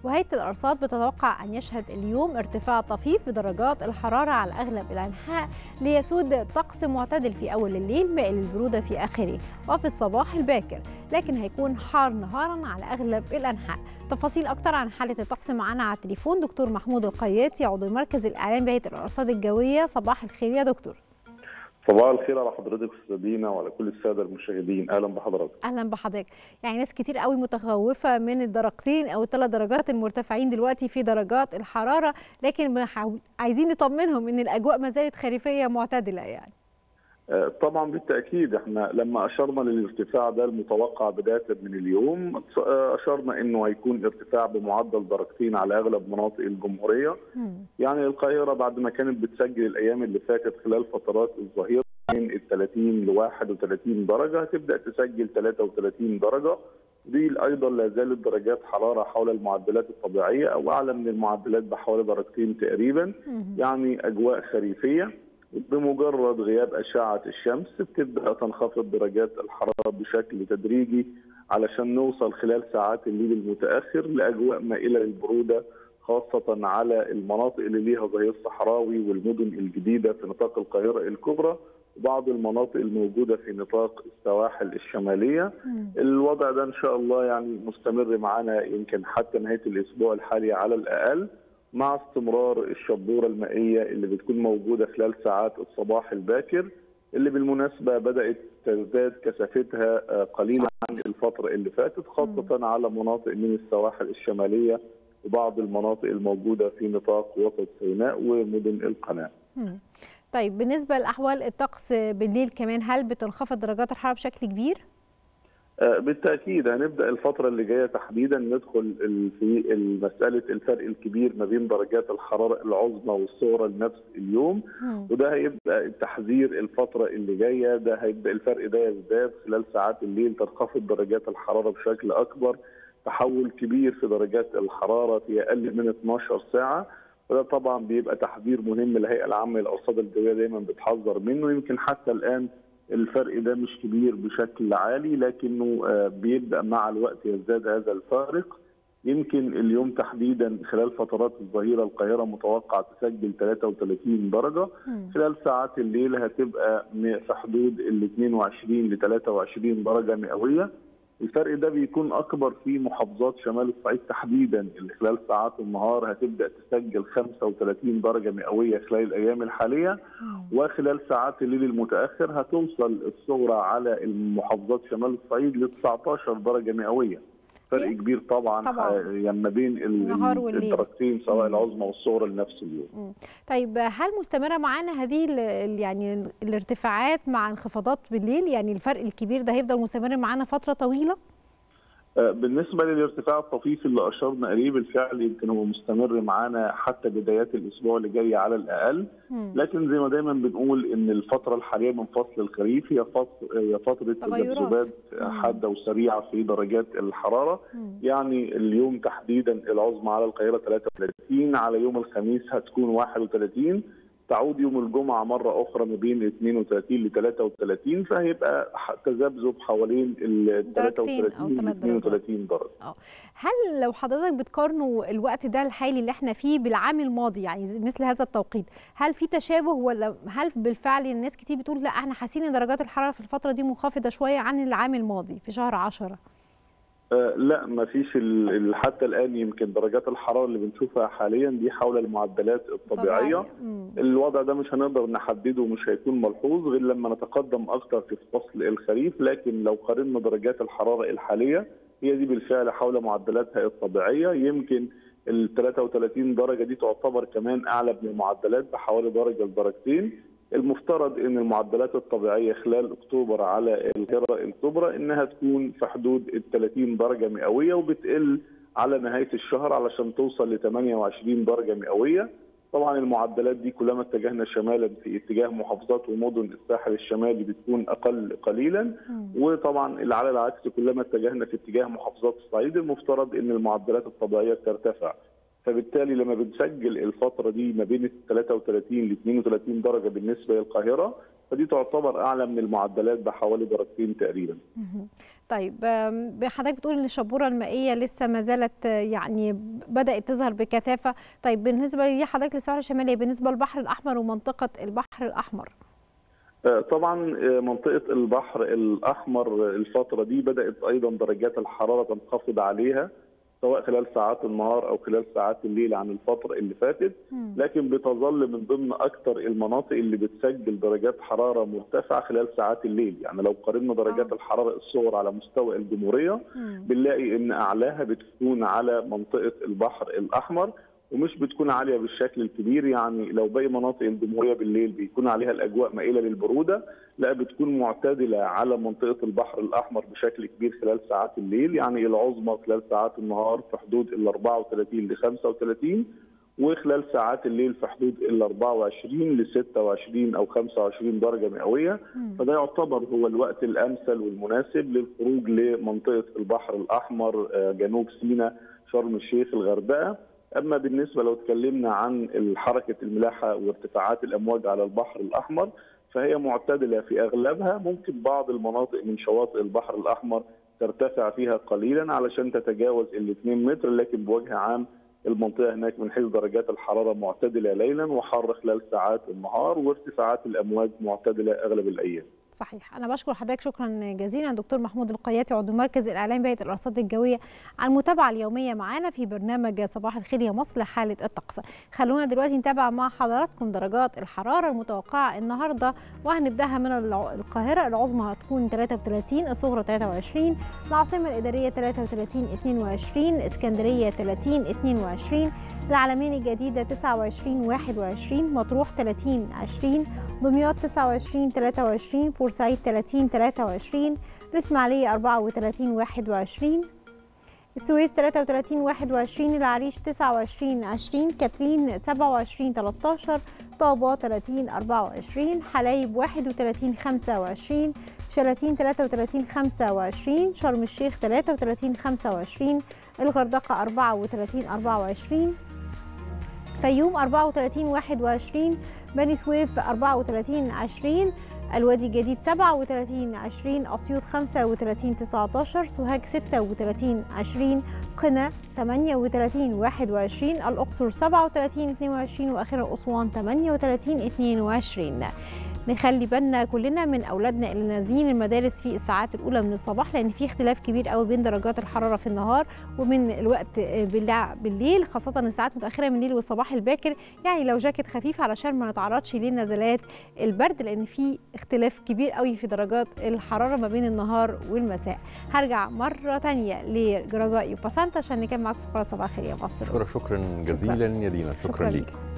وهيئة الأرصاد بتتوقع أن يشهد اليوم ارتفاع طفيف بدرجات الحرارة على أغلب الأنحاء ليسود طقس معتدل في أول الليل مائل البرودة في آخره وفي الصباح الباكر لكن هيكون حار نهارا على أغلب الأنحاء تفاصيل أكتر عن حالة الطقس معانا على التليفون دكتور محمود القياتي عضو مركز الإعلام بهيئة الأرصاد الجوية صباح الخير يا دكتور صباح الخير على حضرتك استاذ دينا وعلى كل الساده المشاهدين اهلا بحضرتك اهلا بحضرتك يعني ناس كتير قوي متخوفه من الدرجتين او الثلاث درجات المرتفعين دلوقتي في درجات الحراره لكن عايزين نطمنهم ان الاجواء ما زالت خريفيه معتدله يعني طبعا بالتاكيد احنا لما اشرنا للارتفاع ده المتوقع بدايه من اليوم اشرنا انه هيكون ارتفاع بمعدل درجتين على اغلب مناطق الجمهوريه م. يعني القاهره بعد ما كانت بتسجل الايام اللي فاتت خلال فترات الظهيره من ال 30 ل 31 درجه هتبدا تسجل 33 درجه دي ايضا لا زالت درجات حراره حول المعدلات الطبيعيه او اعلى من المعدلات بحوالي درجتين تقريبا م. يعني اجواء خريفيه بمجرد غياب أشعة الشمس بتبدأ تنخفض درجات الحرارة بشكل تدريجي علشان نوصل خلال ساعات الليل المتأخر لأجواء مائلة للبرودة خاصة على المناطق اللي ليها ظهير صحراوي والمدن الجديدة في نطاق القاهرة الكبرى وبعض المناطق الموجودة في نطاق السواحل الشمالية الوضع ده إن شاء الله يعني مستمر معانا يمكن حتى نهاية الأسبوع الحالي على الأقل مع استمرار الشبوره المائيه اللي بتكون موجوده خلال ساعات الصباح الباكر اللي بالمناسبه بدات تزداد كثافتها قليلا عن الفتره اللي فاتت خاصه على مناطق من السواحل الشماليه وبعض المناطق الموجوده في نطاق وسط سيناء ومدن القناه. طيب بالنسبه لاحوال الطقس بالليل كمان هل بتنخفض درجات الحراره بشكل كبير؟ بالتاكيد هنبدا الفتره اللي جايه تحديدا ندخل في مساله الفرق الكبير ما بين درجات الحراره العظمى والصغرى لنفس اليوم وده هيبدا التحذير الفتره اللي جايه ده هيبدا الفرق ده يزداد خلال ساعات الليل تنخفض درجات الحراره بشكل اكبر تحول كبير في درجات الحراره في اقل من 12 ساعه وده طبعا بيبقى تحذير مهم الهيئه العامه للارصاد الجويه دايما بتحذر منه يمكن حتى الان الفرق ده مش كبير بشكل عالي لكنه بيبدا مع الوقت يزداد هذا الفارق يمكن اليوم تحديدا خلال فترات الظهيره القاهره متوقع تسجل 33 درجه خلال ساعات الليل هتبقى في حدود ال 22 ل 23 درجه مئويه الفرق ده بيكون اكبر في محافظات شمال الصعيد تحديدا اللي خلال ساعات النهار هتبدا تسجل 35 درجه مئويه خلال الايام الحاليه وخلال ساعات الليل المتاخر هتوصل الصغرى على المحافظات شمال الصعيد ل 19 درجه مئويه فرق كبير طبعا, طبعا. يعني ما بين الدرجتين سواء العظمى والصغرى لنفس اليوم. مم. طيب هل مستمره معانا هذه يعني الارتفاعات مع انخفاضات بالليل يعني الفرق الكبير ده هيفضل مستمر معانا فتره طويله؟ بالنسبه للارتفاع الطفيف اللي اشرنا اليه بالفعل يمكن هو مستمر معانا حتى بدايات الاسبوع اللي جاي على الاقل لكن زي ما دايما بنقول ان الفتره الحاليه من فصل الخريف هي فصل هي فتره تذبذبات حاده وسريعه في درجات الحراره مم. يعني اليوم تحديدا العظمى على القاهره 33 على يوم الخميس هتكون 31 تعود يوم الجمعة مرة أخرى ما بين 32 ل 33 فهيبقى تذبذب حوالين ال 33 ل 32 درجة. أوه. هل لو حضرتك بتقارنوا الوقت ده الحالي اللي احنا فيه بالعام الماضي يعني مثل هذا التوقيت، هل في تشابه ولا هل بالفعل الناس كتير بتقول لا احنا حاسين ان درجات الحرارة في الفترة دي منخفضة شوية عن العام الماضي في شهر 10؟ آه لا ما فيش حتى الان يمكن درجات الحراره اللي بنشوفها حاليا دي حول المعدلات الطبيعيه الوضع ده مش هنقدر نحدده ومش هيكون ملحوظ غير لما نتقدم اكثر في فصل الخريف لكن لو قارنا درجات الحراره الحاليه هي دي بالفعل حول معدلاتها الطبيعيه يمكن ال 33 درجه دي تعتبر كمان اعلى من المعدلات بحوالي درجه لدرجتين المفترض ان المعدلات الطبيعيه خلال اكتوبر على القاهره الكبرى انها تكون في حدود ال 30 درجه مئويه وبتقل على نهايه الشهر علشان توصل ل 28 درجه مئويه. طبعا المعدلات دي كلما اتجهنا شمالا في اتجاه محافظات ومدن الساحل الشمالي بتكون اقل قليلا وطبعا اللي على العكس كلما اتجهنا في اتجاه محافظات الصعيد المفترض ان المعدلات الطبيعيه ترتفع. فبالتالي لما بنسجل الفتره دي ما بين 33 ل 32 درجه بالنسبه للقاهره فدي تعتبر اعلى من المعدلات بحوالي درجتين تقريبا. طيب حضرتك بتقول ان الشبوره المائيه لسه ما زالت يعني بدات تظهر بكثافه، طيب بالنسبه لحضرتك للسواحل الشماليه بالنسبه للبحر الاحمر ومنطقه البحر الاحمر. طبعا منطقه البحر الاحمر الفتره دي بدات ايضا درجات الحراره تنخفض عليها سواء خلال ساعات النهار او خلال ساعات الليل عن الفتره اللي فاتت لكن بتظل من ضمن اكثر المناطق اللي بتسجل درجات حراره مرتفعه خلال ساعات الليل يعني لو قارنا درجات الحراره الصغرى على مستوى الجمهوريه بنلاقي ان اعلاها بتكون على منطقه البحر الاحمر ومش بتكون عاليه بالشكل الكبير يعني لو باقي مناطق الجمهوريه بالليل بيكون عليها الاجواء مائله للبروده لا بتكون معتدله على منطقه البحر الاحمر بشكل كبير خلال ساعات الليل يعني العظمى خلال ساعات النهار في حدود ال 34 ل 35 وخلال ساعات الليل في حدود ال 24 ل 26 او 25 درجه مئويه فده يعتبر هو الوقت الامثل والمناسب للخروج لمنطقه البحر الاحمر جنوب سيناء شرم الشيخ الغردقه اما بالنسبه لو اتكلمنا عن حركه الملاحه وارتفاعات الامواج على البحر الاحمر فهي معتدله في اغلبها ممكن بعض المناطق من شواطئ البحر الاحمر ترتفع فيها قليلا علشان تتجاوز ال 2 متر لكن بوجه عام المنطقه هناك من حيث درجات الحراره معتدله ليلا وحر خلال ساعات النهار وارتفاعات الامواج معتدله اغلب الايام. صحيح انا بشكر حضرتك شكرا جزيلا دكتور محمود القياتي عضو مركز الاعلام بهيئه الارصاد الجويه على المتابعه اليوميه معانا في برنامج صباح الخير يا مصر لحاله الطقس خلونا دلوقتي نتابع مع حضراتكم درجات الحراره المتوقعه النهارده وهنبداها من القاهره العظمى هتكون 33 الصغرى 23 العاصمه الاداريه 33 22 اسكندريه 30 22 العلمين الجديده 29 21 مطروح 30 20 دمياط 29 23 بورسعيد 30 23 الإسماعيلية 34 21 السويس 33 21 العريش 29 20 كاترين 27 13 طابة 30 24 حلايب 31 25 شلاتين 33 25 شرم الشيخ 33 25 الغردقة 34 24 فيوم 34 21 بني سويف 34 20 الوادي الجديد 37 20 أسيوط 35 19 سوهاج 36 20 قنا 38 21 الأقصر 37 22 وآخرها أسوان 38 22 نخلي بالنا كلنا من اولادنا اللي نازلين المدارس في الساعات الاولى من الصباح لان في اختلاف كبير قوي بين درجات الحراره في النهار ومن الوقت بالليل خاصه الساعات المتاخره من الليل والصباح الباكر يعني لو جاكيت خفيف علشان ما نتعرضش لنزلات البرد لان في اختلاف كبير قوي في درجات الحراره ما بين النهار والمساء هرجع مره ثانيه لرجاء وبسنت عشان نكمل معاكم في فقره صباح الخير يا مصر شكرا شكرا جزيلا يا دينا شكرا, شكرا ليك